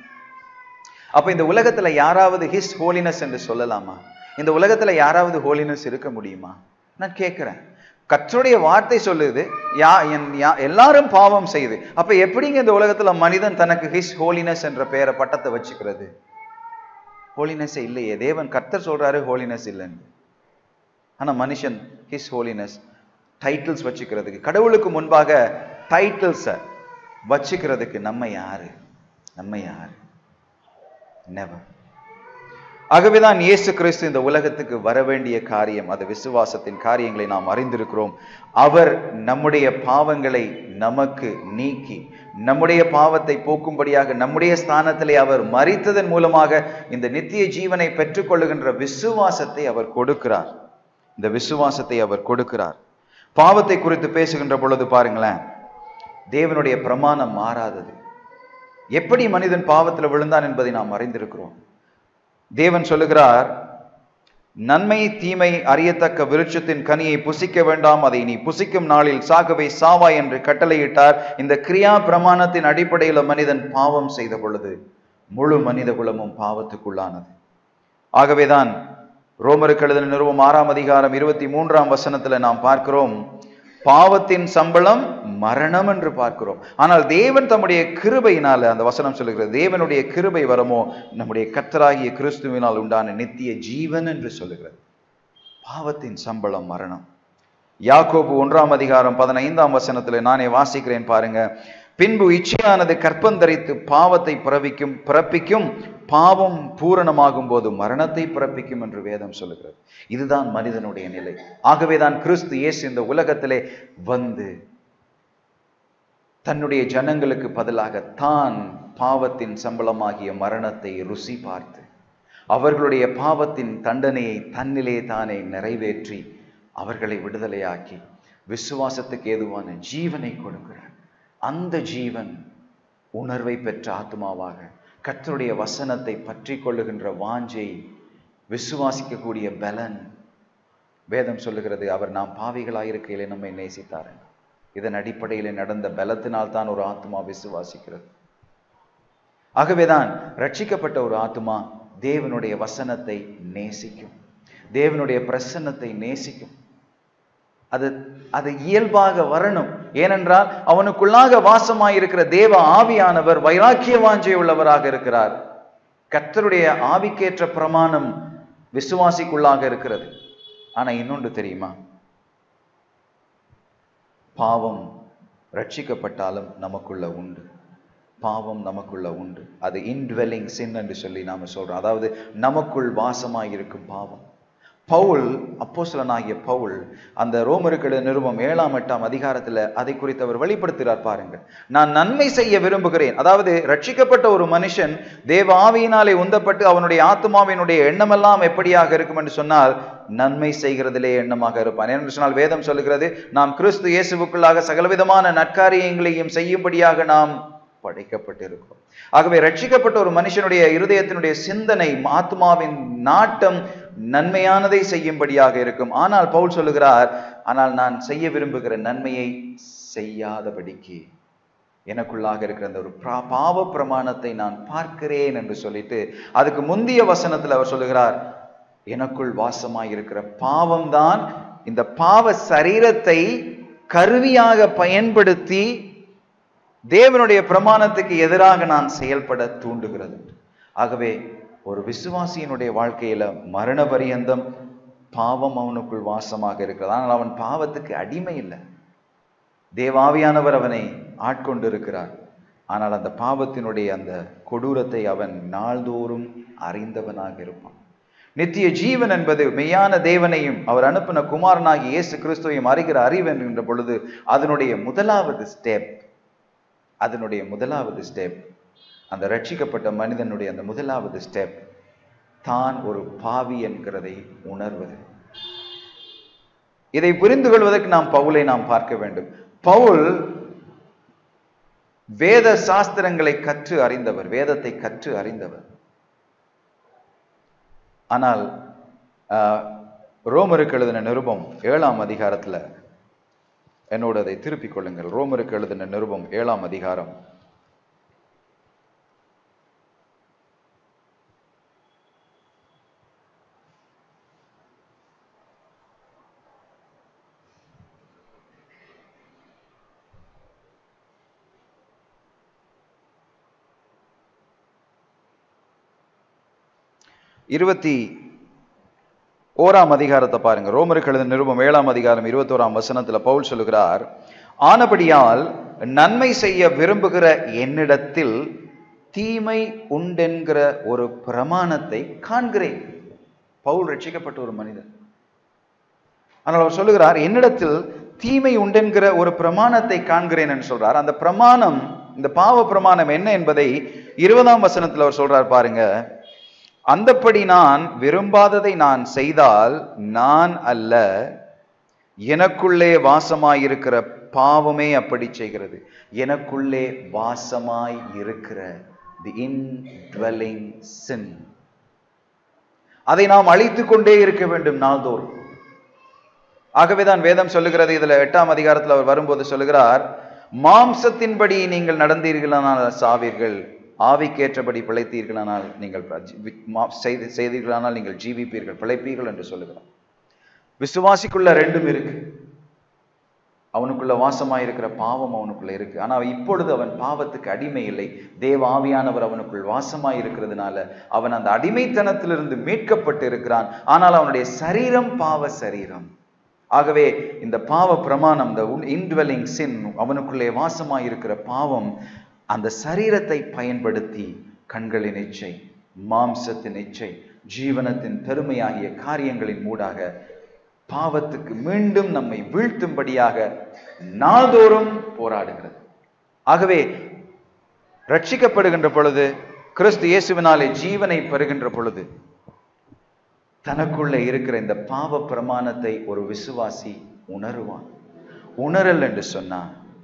அப்ப இந்த உலகத்துல யாராவது ஹிஸ் ஹோலினஸ் என்று சொல்லலாமா இந்த உலகத்துல யாராவது ஹோலினஸ் இருக்க முடியுமா நான் கேட்கிறேன் கர்த்தருடைய வார்த்தை சொல்லுது யா என் யா எல்லாரும் பாவம் செய்து அப்ப எப்படிங்க இந்த உலகத்துல மனிதன் தனக்கு ஹிஸ் ஹோலினஸ் என்ற பெயரை பட்டத்தை வச்சுக்கிறது ஹோலினஸ் இல்லையே தேவன் கர்த்தர் சொல்றாரு ஹோலினஸ் இல்லைன்னு ஆனா மனுஷன் ஹிஸ் ஹோலினஸ் டைட்டில்ஸ் வச்சுக்கிறதுக்கு கடவுளுக்கு முன்பாக டைட்டில்ஸை வச்சுக்கிறதுக்கு நம்ம யாரு நம்ம யாரு நெவர் ஆகவேதான் இயேசு கிறிஸ்து இந்த உலகத்துக்கு வர வேண்டிய காரியம் அது விசுவாசத்தின் காரியங்களை நாம் அறிந்திருக்கிறோம் அவர் நம்முடைய பாவங்களை நமக்கு நீக்கி நம்முடைய பாவத்தை போக்கும்படியாக நம்முடைய ஸ்தானத்திலே அவர் மறித்ததன் மூலமாக இந்த நித்திய ஜீவனை பெற்றுக்கொள்ளுகின்ற விசுவாசத்தை அவர் கொடுக்கிறார் இந்த விசுவாசத்தை அவர் கொடுக்கிறார் பாவத்தை குறித்து பேசுகின்ற பொழுது பாருங்களேன் தேவனுடைய பிரமாணம் மாறாதது எப்படி மனிதன் பாவத்தில் விழுந்தான் என்பதை நாம் அறிந்திருக்கிறோம் தேவன் சொல்லுகிறார் நன்மை தீமை அறியத்தக்க விருட்சத்தின் கனியை புசிக்க வேண்டாம் அதை நீ புசிக்கும் நாளில் சாகவே சாவா என்று கட்டளையிட்டார் இந்த கிரியா பிரமாணத்தின் அடிப்படையில் மனிதன் பாவம் செய்த பொழுது முழு மனித குலமும் பாவத்துக்குள்ளானது ஆகவேதான் ரோமருக்கு எழுதின நிறுவம் ஆறாம் அதிகாரம் இருபத்தி மூன்றாம் வசனத்துல நாம் பார்க்கிறோம் பாவத்தின் சம்பளம் மரணம் என்று பார்க்கிறோம் ஆனால் தேவன் தம்முடைய கிருபையினால அந்த வசனம் சொல்லுகிறது தேவனுடைய கிருபை வரமோ நம்முடைய கத்தராகிய கிறிஸ்துவினால் உண்டான நித்திய ஜீவன் என்று சொல்லுகிறது பாவத்தின் சம்பளம் மரணம் யாக்கோபு ஒன்றாம் அதிகாரம் பதினைந்தாம் வசனத்துல நானே வாசிக்கிறேன் பாருங்க பின்பு இச்சையானது கற்பந்தரித்து பாவத்தை பிறப்பிக்கும் பிறப்பிக்கும் பாவம் பூரணமாகும் போது மரணத்தை பிறப்பிக்கும் என்று வேதம் சொல்லுகிறது இதுதான் மனிதனுடைய நிலை ஆகவேதான் கிறிஸ்து இயேசு இந்த உலகத்திலே வந்து தன்னுடைய ஜனங்களுக்கு பதிலாக தான் பாவத்தின் சம்பளமாகிய மரணத்தை ருசி பார்த்து அவர்களுடைய பாவத்தின் தண்டனையை தன்னிலே தானே நிறைவேற்றி அவர்களை விடுதலையாக்கி விசுவாசத்துக்கு ஏதுவான ஜீவனை கொடுக்கிறார் அந்த ஜீவன் உணர்வை பெற்ற ஆத்மாவாக கர்த்தருடைய வசனத்தை பற்றி கொள்ளுகின்ற வாஞ்சை விசுவாசிக்கக்கூடிய பலன் வேதம் சொல்லுகிறது அவர் நாம் பாவிகளாயிருக்கையிலே நம்மை நேசித்தார் இதன் அடிப்படையில் நடந்த பலத்தினால் தான் ஒரு ஆத்மா விசுவாசிக்கிறது ஆகவேதான் ரட்சிக்கப்பட்ட ஒரு ஆத்மா தேவனுடைய வசனத்தை நேசிக்கும் தேவனுடைய பிரசன்னத்தை நேசிக்கும் அது அது இயல்பாக வரணும் ஏனென்றால் அவனுக்குள்ளாக வாசமாயிருக்கிற தேவ ஆவியானவர் வைராக்கிய வாஞ்சை உள்ளவராக இருக்கிறார் கர்த்தருடைய ஆவிக்கேற்ற பிரமாணம் விசுவாசிக்குள்ளாக இருக்கிறது ஆனா இன்னொன்று தெரியுமா பாவம் ரட்சிக்கப்பட்டாலும் நமக்குள்ள உண்டு பாவம் நமக்குள்ள உண்டு அது இன்ட்வெல்லிங் சின் என்று சொல்லி நாம சொல்றோம் அதாவது நமக்குள் வாசமாயிருக்கும் பாவம் பவுல் அப்போஸ்தலனாகிய பவுல் அந்த ரோமருக்கிட நிருபம் ஏழாம் எட்டாம் அதிகாரத்துல அதை குறித்து அவர் வெளிப்படுத்துகிறார் பாருங்கள் நான் நன்மை செய்ய விரும்புகிறேன் அதாவது ரட்சிக்கப்பட்ட ஒரு மனுஷன் தேவ ஆவியினாலே உந்தப்பட்டு அவனுடைய ஆத்மாவினுடைய எண்ணமெல்லாம் எப்படியாக இருக்கும் என்று சொன்னால் நன்மை செய்கிறதிலே எண்ணமாக இருப்பான் என்று சொன்னால் வேதம் சொல்லுகிறது நாம் கிறிஸ்து இயேசுவுக்குள்ளாக சகலவிதமான நற்காரியங்களையும் செய்யும்படியாக நாம் படைக்கப்பட்டிருக்கிறோம் ஆகவே ரட்சிக்கப்பட்ட ஒரு மனுஷனுடைய இருதயத்தினுடைய சிந்தனை ஆத்மாவின் நாட்டம் நன்மையானதை செய்யும்படியாக இருக்கும் ஆனால் பவுல் சொல்லுகிறார் ஆனால் நான் செய்ய விரும்புகிற நன்மையை செய்யாதபடிக்கு எனக்குள்ளாக இருக்கிற அந்த ஒரு பிரா- பாவ பிரமாணத்தை நான் பார்க்கிறேன் என்று சொல்லிட்டு அதுக்கு முந்திய வசனத்தில் அவர் சொல்லுகிறார் எனக்குள் வாசமாய் இருக்கிற பாவம்தான் இந்த பாவ சரீரத்தை கருவியாக பயன்படுத்தி தேவனுடைய பிரமாணத்துக்கு எதிராக நான் செயல்பட தூண்டுகிறது ஆகவே ஒரு விசுவாசியினுடைய வாழ்க்கையில மரண பரியந்தம் பாவம் அவனுக்குள் வாசமாக இருக்கிறது ஆனால் அவன் பாவத்துக்கு அடிமை இல்லை தேவாவியானவர் அவனை ஆட்கொண்டு இருக்கிறார் ஆனால் அந்த பாவத்தினுடைய அந்த கொடூரத்தை அவன் நாள்தோறும் அறிந்தவனாக இருப்பான் நித்திய ஜீவன் என்பது மெய்யான தேவனையும் அவர் அனுப்பின குமாரனாகி இயேசு கிறிஸ்துவையும் அறிகிற அறிவு என்கின்ற பொழுது அதனுடைய முதலாவது ஸ்டெப் அதனுடைய முதலாவது ஸ்டெப் அந்த ரட்சிக்கப்பட்ட மனிதனுடைய அந்த முதலாவது ஸ்டெப் தான் ஒரு பாவி என்கிறதை உணர்வது இதை புரிந்து கொள்வதற்கு நாம் பவுலை நாம் பார்க்க வேண்டும் பவுல் வேத சாஸ்திரங்களை கற்று அறிந்தவர் வேதத்தை கற்று அறிந்தவர் ஆனால் ஆஹ், ரோமருக்கு எழுதின நிருபம் ஏழாம் அதிகாரத்துல என்னோடு அதை திருப்பிக் கொள்ளுங்கள் ரோமருக்கு எழுதின நிருபம் ஏழாம் அதிகாரம் இருபத்தி ஓராம் அதிகாரத்தை பாருங்க ரோமருக்கு எழுதின நிருபம் ஏழாம் அதிகாரம் இருபத்தோராம் வசனத்துல பவுல் சொல்லுகிறார் ஆனபடியால் நன்மை செய்ய விரும்புகிற என்னிடத்தில் தீமை உண்டென்கிற ஒரு பிரமாணத்தை காண்கிறேன் பவுல் ரட்சிக்கப்பட்ட ஒரு மனிதன் ஆனால் அவர் சொல்லுகிறார் என்னிடத்தில் தீமை உண்டென்கிற ஒரு பிரமாணத்தை காண்கிறேன் என்று சொல்றார் அந்த பிரமாணம் இந்த பாவ பிரமாணம் என்ன என்பதை இருபதாம் வசனத்தில் அவர் சொல்றார் பாருங்க அந்தப்படி நான் விரும்பாததை நான் செய்தால் நான் அல்ல எனக்குள்ளே வாசமாயிருக்கிற பாவமே அப்படி செய்கிறது எனக்குள்ளே வாசமாய் இருக்கிற தி இன்வெல்லிங் சின் அதை நாம் அழித்து கொண்டே இருக்க வேண்டும் நாள்தோறும் ஆகவேதான் வேதம் சொல்லுகிறது இதுல எட்டாம் அதிகாரத்தில் அவர் வரும்போது சொல்லுகிறார் மாம்சத்தின்படி நீங்கள் நடந்தீர்களானால் சாவீர்கள் ஆவிக்கேற்றபடி பிழைத்தீர்களானால் நீங்கள் ஜீவி- மா- செய்து செய்தீர்களானால் நீங்கள் ஜீவிப்பீர்கள் பிழைப்பீர்கள் என்று சொல்லுகிறார் விசுவாசிக்குள்ள ரெண்டும் இருக்கு அவனுக்குள்ள வாசமாயிருக்கிற பாவம் அவனுக்குள்ள இருக்கு ஆனா இப்பொழுது அவன் பாவத்துக்கு அடிமை இல்லை தேவ ஆவியானவர் அவனுக்குள் வாசமாயிருக்கிறதுனால அவன் அந்த அடிமைத்தனத்திலிருந்து மீட்கப்பட்டு இருக்கிறான் ஆனால் அவனுடைய சரீரம் பாவ சரீரம் ஆகவே இந்த பாவ பிரமாணம் இந்த இன்டுவெல்லிங் சின் அவனுக்குள்ளே வாசமாயிருக்கிற பாவம் அந்த சரீரத்தை பயன்படுத்தி கண்களின் இச்சை மாம்சத்தின் இச்சை ஜீவனத்தின் பெருமையாகிய காரியங்களின் மூடாக பாவத்துக்கு மீண்டும் நம்மை வீழ்த்தும்படியாக நாள்தோறும் போராடுகிறது ஆகவே ரட்சிக்கப்படுகின்ற பொழுது கிறிஸ்து இயேசுவினாலே ஜீவனை பெறுகின்ற பொழுது தனக்குள்ள இருக்கிற இந்த பாவ பிரமாணத்தை ஒரு விசுவாசி உணருவான் உணரல் என்று சொன்னா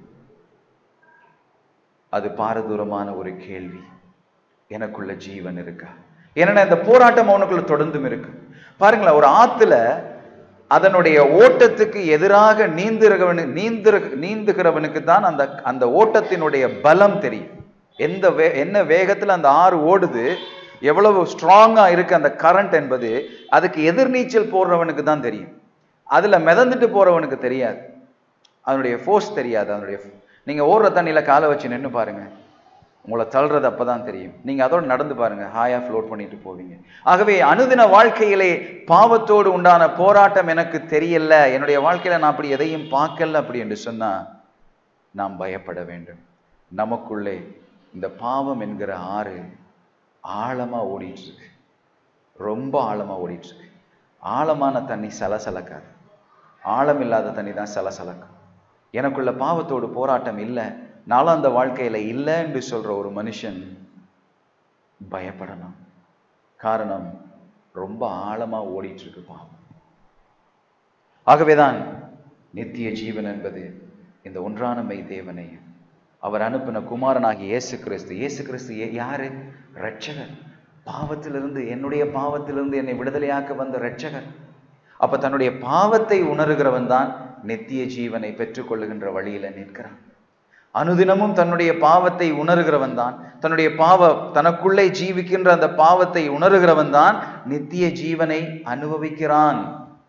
அது பாரதூரமான ஒரு கேள்வி எனக்குள்ள ஜீவன் இருக்கா ஏன்னா இந்த போராட்டம் அவனுக்குள்ள தொடர்ந்தும் இருக்கு பாருங்களேன் ஒரு ஆத்துல அதனுடைய ஓட்டத்துக்கு எதிராக நீந்துகிறவனு நீந்துற நீந்துகிறவனுக்கு தான் அந்த அந்த ஓட்டத்தினுடைய பலம் தெரியும் எந்த வே என்ன வேகத்துல அந்த ஆறு ஓடுது எவ்வளவு ஸ்ட்ராங்கா இருக்கு அந்த கரண்ட் என்பது அதுக்கு எதிர்நீச்சல் போடுறவனுக்கு தான் தெரியும் அதுல மிதந்துட்டு போறவனுக்கு தெரியாது அதனுடைய ஃபோர்ஸ் தெரியாது அதனுடைய நீங்க ஓடுற தண்ணியில காலை வச்சு நின்று பாருங்க உங்களை தள்ளுறது அப்பதான் தெரியும் நீங்க அதோட நடந்து பாருங்க ஹாயா ஃப்ளோட் பண்ணிட்டு போவீங்க ஆகவே அனுதின வாழ்க்கையிலே பாவத்தோடு உண்டான போராட்டம் எனக்கு தெரியல என்னுடைய வாழ்க்கையில நான் அப்படி எதையும் பார்க்கல அப்படி என்று சொன்னா நாம் பயப்பட வேண்டும் நமக்குள்ளே இந்த பாவம் என்கிற ஆறு ஆழமா ஓடிட்டு இருக்கு ரொம்ப ஆழமா ஓடிட்டு இருக்கு ஆழமான தண்ணி சலசலக்காது ஆழம் இல்லாத தண்ணி தான் சலசலக்கும் எனக்குள்ள பாவத்தோடு போராட்டம் இல்லை நானும் அந்த வாழ்க்கையில இல்லை என்று சொல்ற ஒரு மனுஷன் பயப்படணும் காரணம் ரொம்ப ஆழமா ஓடிட்டு இருக்கு பாவம் ஆகவேதான் நித்திய ஜீவன் என்பது இந்த ஒன்றானமை தேவனை அவர் அனுப்பின குமாரனாகிய இயேசு கிறிஸ்து இயேசு கிறிஸ்து யே- யாரு ரட்சகர் பாவத்திலிருந்து என்னுடைய பாவத்திலிருந்து என்னை விடுதலையாக்க வந்த ரட்சகர் அப்ப தன்னுடைய பாவத்தை உணர்கிறவன் தான் நித்திய ஜீவனை பெற்றுக்கொள்ளுகின்ற வழியில நிற்கிறான் அனுதினமும் தன்னுடைய பாவத்தை உணர்கிறவன் தான் தன்னுடைய பாவ தனக்குள்ளே ஜீவிக்கின்ற அந்த பாவத்தை உணர்கிறவன் தான் நித்திய ஜீவனை அனுபவிக்கிறான்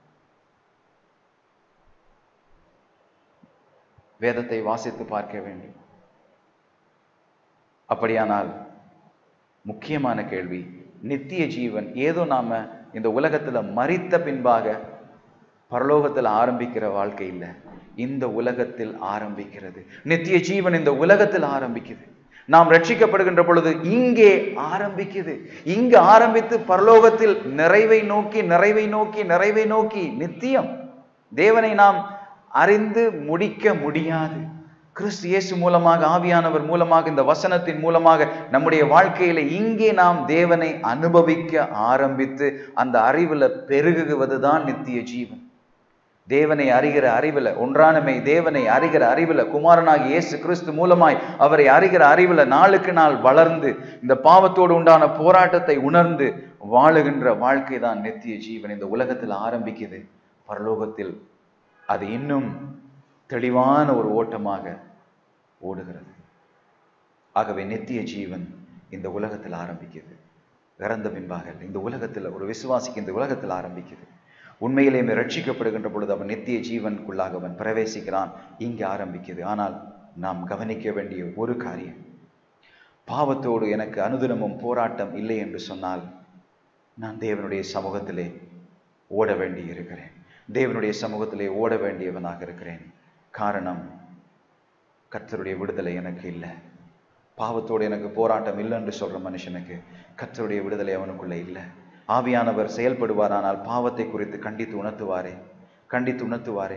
வேதத்தை வாசித்து பார்க்க வேண்டும் அப்படியானால் முக்கியமான கேள்வி நித்திய ஜீவன் ஏதோ நாம இந்த உலகத்துல மரித்த பின்பாக பரலோகத்தில் ஆரம்பிக்கிற வாழ்க்கை இல்ல இந்த உலகத்தில் ஆரம்பிக்கிறது நித்திய ஜீவன் இந்த உலகத்தில் ஆரம்பிக்குது நாம் ரட்சிக்கப்படுகின்ற பொழுது இங்கே ஆரம்பிக்குது இங்கு ஆரம்பித்து பரலோகத்தில் நிறைவை நோக்கி நிறைவை நோக்கி நிறைவை நோக்கி நித்தியம் தேவனை நாம் அறிந்து முடிக்க முடியாது கிறிஸ்து இயேசு மூலமாக ஆவியானவர் மூலமாக இந்த வசனத்தின் மூலமாக நம்முடைய வாழ்க்கையில இங்கே நாம் தேவனை அனுபவிக்க ஆரம்பித்து அந்த அறிவுல பெருகுவதுதான் நித்திய ஜீவன் தேவனை அறிகிற அறிவுல ஒன்றானமை தேவனை அறிகிற அறிவுல குமாரனாகி இயேசு கிறிஸ்து மூலமாய் அவரை அறிகிற அறிவுல நாளுக்கு நாள் வளர்ந்து இந்த பாவத்தோடு உண்டான போராட்டத்தை உணர்ந்து வாழுகின்ற வாழ்க்கை தான் நித்திய ஜீவன் இந்த உலகத்தில் ஆரம்பிக்குது பரலோகத்தில் அது இன்னும் தெளிவான ஒரு ஓட்டமாக ஓடுகிறது ஆகவே நித்திய ஜீவன் இந்த உலகத்தில் ஆரம்பிக்குது இறந்த பின்பாக இல்லை. இந்த உலகத்தில் ஒரு விசுவாசிக்கு இந்த உலகத்தில் ஆரம்பிக்குது உண்மையிலேயே ரட்சிக்கப்படுகின்ற பொழுது அவன் நித்திய ஜீவனுக்குள்ளாக அவன் பிரவேசிக்கிறான் இங்கே ஆரம்பிக்குது ஆனால் நாம் கவனிக்க வேண்டிய ஒரு காரியம் பாவத்தோடு எனக்கு அனுதினமும் போராட்டம் இல்லை என்று சொன்னால் நான் தேவனுடைய சமூகத்திலே ஓட வேண்டி இருக்கிறேன் தேவனுடைய சமூகத்திலே ஓட வேண்டியவனாக இருக்கிறேன் காரணம் கர்த்தருடைய விடுதலை எனக்கு இல்லை பாவத்தோடு எனக்கு போராட்டம் இல்லை என்று சொல்ற மனுஷனுக்கு கர்த்தருடைய விடுதலை அவனுக்குள்ள இல்லை ஆவியானவர் செயல்படுவாரானால் பாவத்தை குறித்து கண்டித்து உணர்த்துவாரே கண்டித்து உணர்த்துவாரே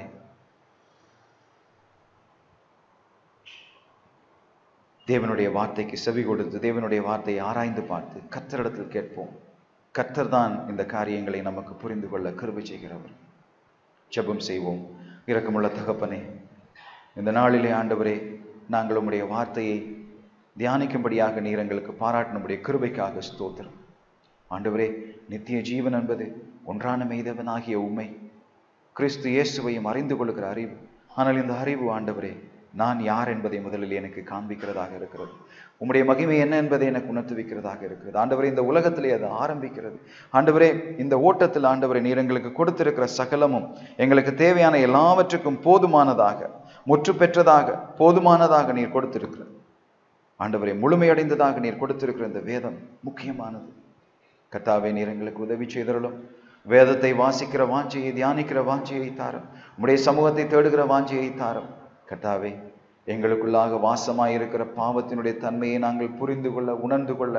தேவனுடைய வார்த்தைக்கு செவி கொடுத்து தேவனுடைய வார்த்தையை ஆராய்ந்து பார்த்து கர்த்தரிடத்தில் கேட்போம் கர்த்தர் தான் இந்த காரியங்களை நமக்கு புரிந்து கொள்ள கிருபை செய்கிறவர் ஜெபம் செய்வோம் இரக்கமுள்ள தகப்பனே இந்த நாளிலே ஆண்டவரே நாங்கள் உம்முடைய வார்த்தையை தியானிக்கும்படியாக நீர் எங்களுக்கு பாராட்டினுடைய கிருபைக்காக ஸ்தோத்திரம் ஆண்டவரே நித்திய ஜீவன் என்பது ஒன்றான மெய்தவனாகிய உண்மை கிறிஸ்து இயேசுவையும் அறிந்து கொள்கிற அறிவு ஆனால் இந்த அறிவு ஆண்டவரே நான் யார் என்பதை முதலில் எனக்கு காண்பிக்கிறதாக இருக்கிறது உம்முடைய மகிமை என்ன என்பதை எனக்கு உணர்த்துவிக்கிறதாக இருக்கிறது ஆண்டவரே இந்த உலகத்திலே அது ஆரம்பிக்கிறது ஆண்டவரே இந்த ஓட்டத்தில் ஆண்டவரே நீர் எங்களுக்கு கொடுத்திருக்கிற சகலமும் எங்களுக்கு தேவையான எல்லாவற்றுக்கும் போதுமானதாக முற்று பெற்றதாக போதுமானதாக நீர் கொடுத்திருக்கிற ஆண்டவரை முழுமையடைந்ததாக நீர் கொடுத்திருக்கிற இந்த வேதம் முக்கியமானது கர்த்தாவே நீர் எங்களுக்கு உதவி செய்தருளும் வேதத்தை வாசிக்கிற வாஞ்சையை தியானிக்கிற வாஞ்சையை தாரும் உம்முடைய சமூகத்தை தேடுகிற வாஞ்சையை தாரும் கர்த்தாவே எங்களுக்குள்ளாக வாசமாயிருக்கிற பாவத்தினுடைய தன்மையை நாங்கள் புரிந்து கொள்ள உணர்ந்து கொள்ள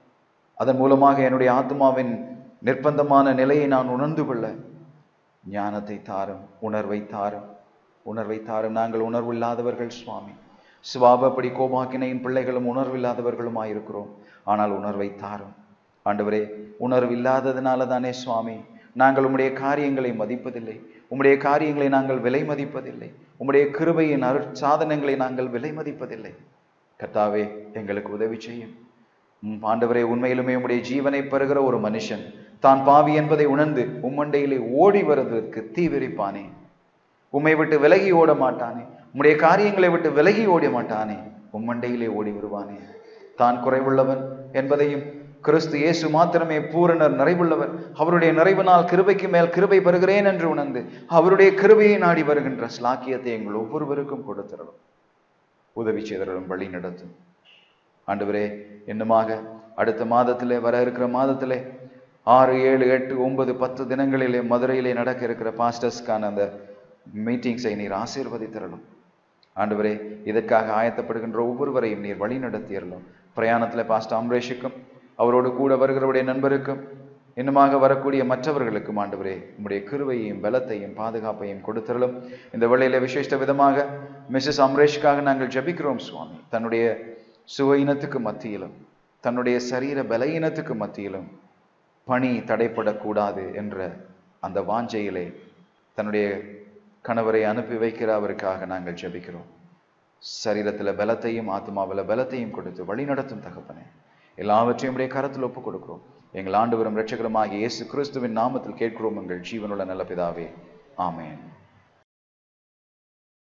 அதன் மூலமாக என்னுடைய ஆத்மாவின் நிர்பந்தமான நிலையை நான் உணர்ந்து கொள்ள ஞானத்தை தாரும் உணர்வை தாரும் உணர்வை தாரும் நாங்கள் உணர்வில்லாதவர்கள் சுவாமி சுவாபப்படி கோபாக்கினையின் பிள்ளைகளும் உணர்வில்லாதவர்களுமாயிருக்கிறோம் ஆனால் உணர்வை தாரும் ஆண்டவரே உணர்வு இல்லாததுனால தானே சுவாமி நாங்கள் உம்முடைய காரியங்களை மதிப்பதில்லை உம்முடைய காரியங்களை நாங்கள் விலை மதிப்பதில்லை உம்முடைய கிருபையின் அருட் சாதனங்களை நாங்கள் விலை மதிப்பதில்லை கர்த்தாவே எங்களுக்கு உதவி செய்யும் உம் ஆண்டவரே உண்மையிலுமே உம்முடைய ஜீவனை பெறுகிற ஒரு மனுஷன் தான் பாவி என்பதை உணர்ந்து உம்மண்டையிலே ஓடி வருவதற்கு தீவிரிப்பானே உம்மை விட்டு விலகி ஓட மாட்டானே உம்முடைய காரியங்களை விட்டு விலகி ஓட மாட்டானே உம்மண்டையிலே ஓடி வருவானே தான் குறைவுள்ளவன் என்பதையும் கிறிஸ்து இயேசு மாத்திரமே பூரணர் நிறைவுள்ளவர் அவருடைய நிறைவினால் கிருபைக்கு மேல் கிருபை பெறுகிறேன் என்று உணர்ந்து அவருடைய கிருபையை நாடி வருகின்ற ஸ்லாக்கியத்தை எங்கள் ஒவ்வொருவருக்கும் கொடுத்திரலும் உதவி செய்தரலும் வழி நடத்தும் ஆண்டவரே இன்னுமாக அடுத்த மாதத்திலே வர இருக்கிற மாதத்திலே ஆறு ஏழு எட்டு ஒன்பது பத்து தினங்களிலே மதுரையிலே நடக்க இருக்கிற பாஸ்டர்ஸ்க்கான அந்த மீட்டிங்ஸை நீர் ஆசீர்வதித்திரலும் ஆண்டவரே இதற்காக ஆயத்தப்படுகின்ற ஒவ்வொருவரையும் நீர் வழி நடத்தியறலும் பிரயாணத்தில் பாஸ்டர் அம்ரேஷுக்கும் அவரோடு கூட வருகிறவருடைய நண்பருக்கும் இன்னுமாக வரக்கூடிய மற்றவர்களுக்கும் ஆண்டவரே உம்முடைய கிருவையையும் பலத்தையும் பாதுகாப்பையும் கொடுத்திரலும் இந்த வேளையில விசேஷ விதமாக மிஸ்ஸஸ் அம்ரேஷ்காக நாங்கள் ஜெபிக்கிறோம் சுவாமி தன்னுடைய சுவையினத்துக்கு மத்தியிலும் தன்னுடைய சரீர பலயினத்துக்கு மத்தியிலும் பணி தடைப்படக்கூடாது என்ற அந்த வாஞ்சையிலே தன்னுடைய கணவரை அனுப்பி வைக்கிற அவருக்காக நாங்கள் ஜெபிக்கிறோம் சரீரத்தில் பலத்தையும் ஆத்மாவில் பலத்தையும் கொடுத்து வழி நடத்தும் தகப்பனே எல்லாவற்றையும் உடைய கரத்தில் ஒப்புக் கொடுக்கிறோம் எங்கள் ஆண்டவரும் இரட்சகருமாகிய இயேசு கிறிஸ்துவின் நாமத்தில் கேட்கிறோம் எங்கள் ஜீவனுள்ள நல்ல பிதாவே ஆமென்